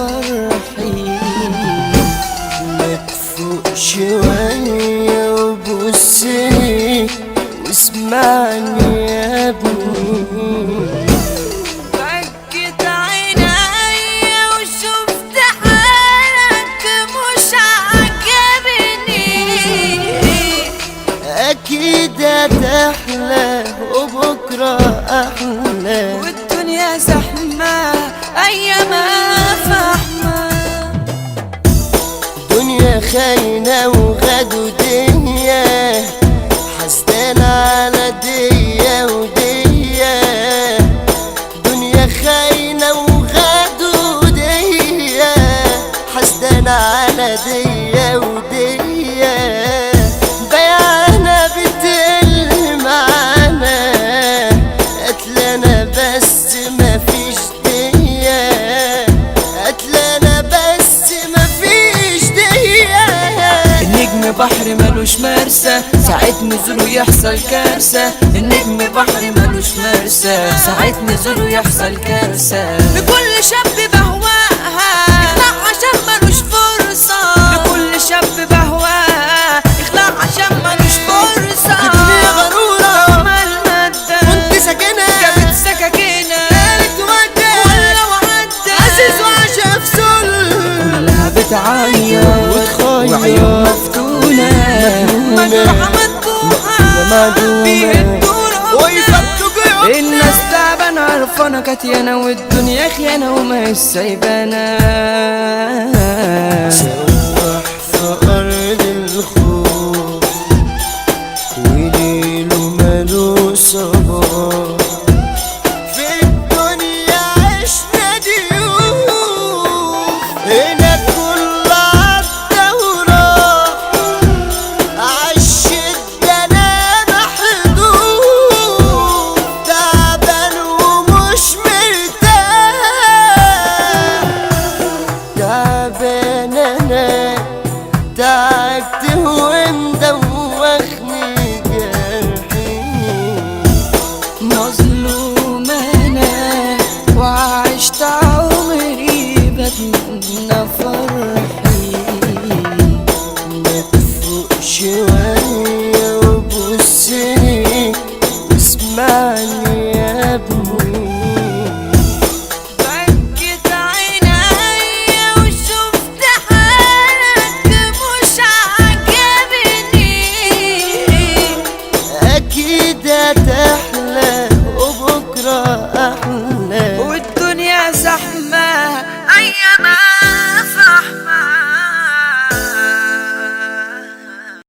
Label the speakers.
Speaker 1: فرحي
Speaker 2: ما تفوق شوية وبصني واسمعني يا ابني
Speaker 1: فكت عيني وشفت حالك مش عجبني
Speaker 2: أكيد هتحلى وبكرة أحلى
Speaker 1: والدنيا زحمة أيامها فحمة
Speaker 2: دنيا خاينة وغدو دنيا حسدان على ديا وديا دنيا خاينة وغدو ديا حسدان على ديا وديا بيعنا بتقل معانا قتلنا بس مفيش ديا قتلنا بس مفيش ديا
Speaker 1: النجم بحر ملوش مرسى ساعة نزوله يحصل كارثة النجم بحر ملوش مرسى ساعة نزوله يحصل كارثة لكل شاب بهواها يخلع عشان ملوش فرصة لكل شاب بهواها يخلع عشان ملوش فرصة
Speaker 2: الدنيا غرورة
Speaker 1: أما المادة
Speaker 2: كنت ساكنة
Speaker 1: جابت سكاكينة
Speaker 2: قالت ودة
Speaker 1: ولا وعدة
Speaker 2: عزيز وعشا في سل
Speaker 1: كلها بتعيط
Speaker 2: وتخيط.
Speaker 1: وعيون مفتونة مجروحة مدبوحة
Speaker 2: مدبوحة.
Speaker 1: بيهدوا رؤوسها.
Speaker 2: ويفتوا جيوبنا
Speaker 1: الناس تعبانة عرفانة كاتيانة والدنيا خيانة وما هي سايبانا
Speaker 2: سوح في أرض